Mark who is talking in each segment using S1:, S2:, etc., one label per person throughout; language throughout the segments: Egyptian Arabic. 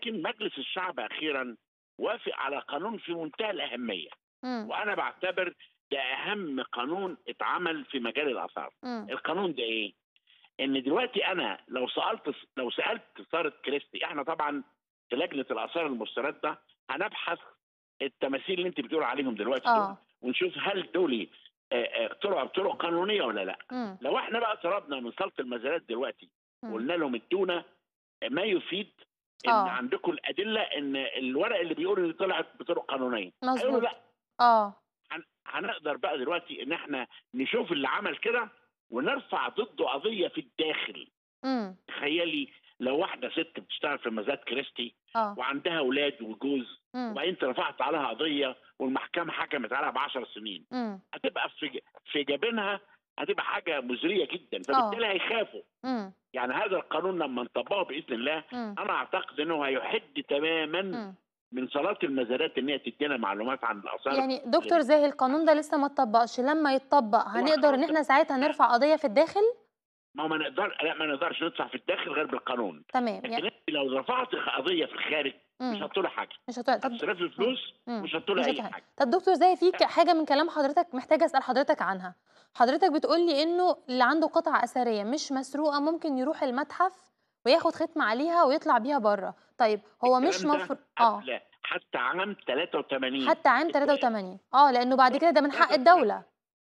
S1: لكن مجلس الشعب اخيرا وافق على قانون في منتهى الاهميه
S2: مم.
S1: وانا بعتبر ده اهم قانون اتعمل في مجال الاثار
S2: مم.
S1: القانون ده ايه ان دلوقتي انا لو سالت لو سالت ساره كريستي احنا طبعا في لجنه الاثار المسترده هنبحث التماثيل اللي انت بتقول عليهم دلوقتي دول
S2: اه
S1: ونشوف هل دول آه، آه، طلعوا بطرق قانونيه ولا لا
S2: مم.
S1: لو احنا بقى طلبنا من صاله المزارات دلوقتي
S2: مم.
S1: وقلنا لهم ادونا ما يفيد ان
S2: آه.
S1: عندكم الادله ان الورق اللي بيقول ان طلعت بطرق قانونيه هيقولوا
S2: مظبوط
S1: لا
S2: اه
S1: هن- هنقدر بقى دلوقتي ان احنا نشوف اللي عمل كده ونرفع ضده قضيه في الداخل
S2: مم.
S1: تخيلي لو واحده ست بتشتغل في مزاد كريستي
S2: اه
S1: وعندها اولاد وجوز
S2: مم.
S1: وبعدين انت رفعت عليها قضيه والمحكمه حكمت عليها ب 10 سنين
S2: مم.
S1: هتبقى في في جبينها هتبقى حاجه مزريه جدا فبالتالي هيخافوا
S2: مم.
S1: يعني هذا القانون لما نطبقه باذن الله
S2: مم.
S1: انا اعتقد انه هيحد تماما
S2: مم.
S1: من صلاه المزارات ان هي تدينا معلومات عن الاثار
S2: يعني دكتور زاهي القانون ده لسه ما اتطبقش لما يتطبق هنقدر ان احنا ساعتها نرفع قضية في الداخل
S1: ما هو ما نقدر لا ما نقدرش ندفع في الداخل غير بالقانون
S2: تمام
S1: لكن
S2: يعني
S1: انت لو رفعت قضيه في الخارج مش
S2: مم.
S1: هتطلع حاجه
S2: مش هتقول طب
S1: هتصرفي فلوس
S2: مم.
S1: مش هتطلع
S2: مش
S1: اي
S2: هتقول
S1: حاجه
S2: طب دكتور زاهي في ك- حاجة من كلام حضرتك محتاجة اسأل حضرتك عنها حضرتك بتقول لي انه اللي عنده قطعة أثرية مش مسروقة ممكن يروح المتحف وياخد ختم عليها ويطلع بيها بره طيب هو مش
S1: الكلام ده
S2: مفروض اه
S1: قبل حتى عام 83
S2: حتى عام 83 اه لانه بعد كده ده من حق الدولة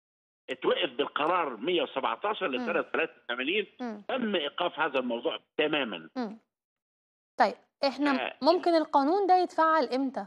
S1: اتوقف بالقرار 117
S2: مم.
S1: لسنه 83
S2: مم.
S1: تم ايقاف هذا الموضوع تماما
S2: مم. طيب احنا
S1: آه.
S2: ممكن القانون ده يتفعل امتى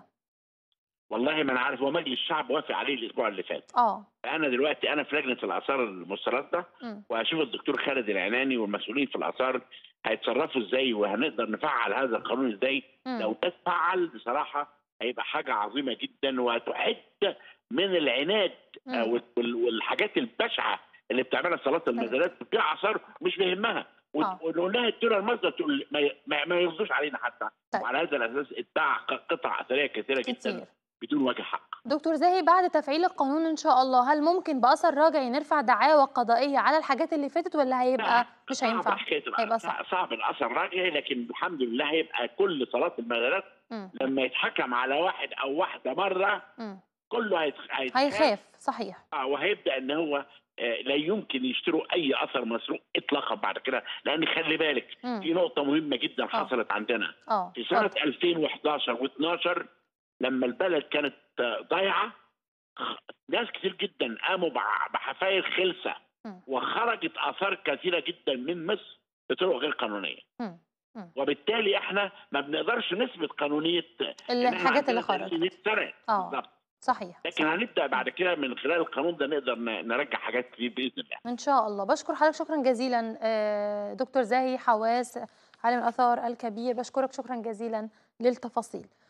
S1: والله ما انا عارف هو مجلس الشعب وافق عليه الاسبوع اللي فات
S2: اه
S1: انا دلوقتي انا في لجنه الاثار المسترده
S2: مم.
S1: وهشوف الدكتور خالد العناني والمسؤولين في الاثار هيتصرفوا ازاي وهنقدر نفعل هذا القانون ازاي
S2: مم.
S1: لو ده اتفعل بصراحه هيبقى حاجه عظيمه جدا وهتحد من العناد
S2: مم.
S1: آه، وال- وال- والحاجات البشعه اللي بتعملها صلاه المزارات بتبيع اثار مش بيهمها
S2: آه.
S1: ونقول لها ادونا المصدر تقول ما, ما, ما يرضوش علينا حتى
S2: طيب.
S1: وعلى هذا الاساس اتباع قطع اثريه كثيره
S2: كتير
S1: جدا بدون وجه حق
S2: دكتور زاهي بعد تفعيل القانون ان شاء الله هل ممكن باثر راجعي نرفع دعاوى قضائيه على الحاجات اللي فاتت ولا هيبقى مش
S1: صعب
S2: هينفع
S1: حكايه
S2: هيبقى صعب.
S1: صعب الاثر راجعي لكن الحمد لله هيبقى كل صلاه المزارات
S2: مم.
S1: لما يتحكم على واحد او واحده مره
S2: مم.
S1: كله هيتخ... هيتخاف
S2: هيخاف صحيح
S1: آه، وهيبدا ان هو آه، لا يمكن يشتروا اي اثر مسروق اطلاقا بعد كده لان خلي بالك
S2: مم.
S1: في نقطه مهمه جدا حصلت عندنا
S2: اه
S1: في سنه
S2: اتفضل.
S1: 2011 و12 لما البلد كانت آه، ضايعه خ- ناس كتير جدا قاموا بع- بحفاير خلسه
S2: مم.
S1: وخرجت اثار كثيره جدا من مصر بطرق غير قانونيه
S2: مم. مم.
S1: وبالتالي احنا ما بنقدرش نثبت قانونيه إن إحنا
S2: الحاجات اللي
S1: عندنا
S2: خرجت
S1: 100 سنه
S2: اه
S1: بالظبط
S2: صحيح
S1: لكن
S2: صح.
S1: هنبدا بعد كده من خلال القانون ده نقدر ن- نرجع حاجات كتير باذن الله
S2: ان شاء الله بشكر حضرتك شكرا جزيلا آه، دكتور زاهي حواس عالم الاثار الكبير بشكرك شكرا جزيلا للتفاصيل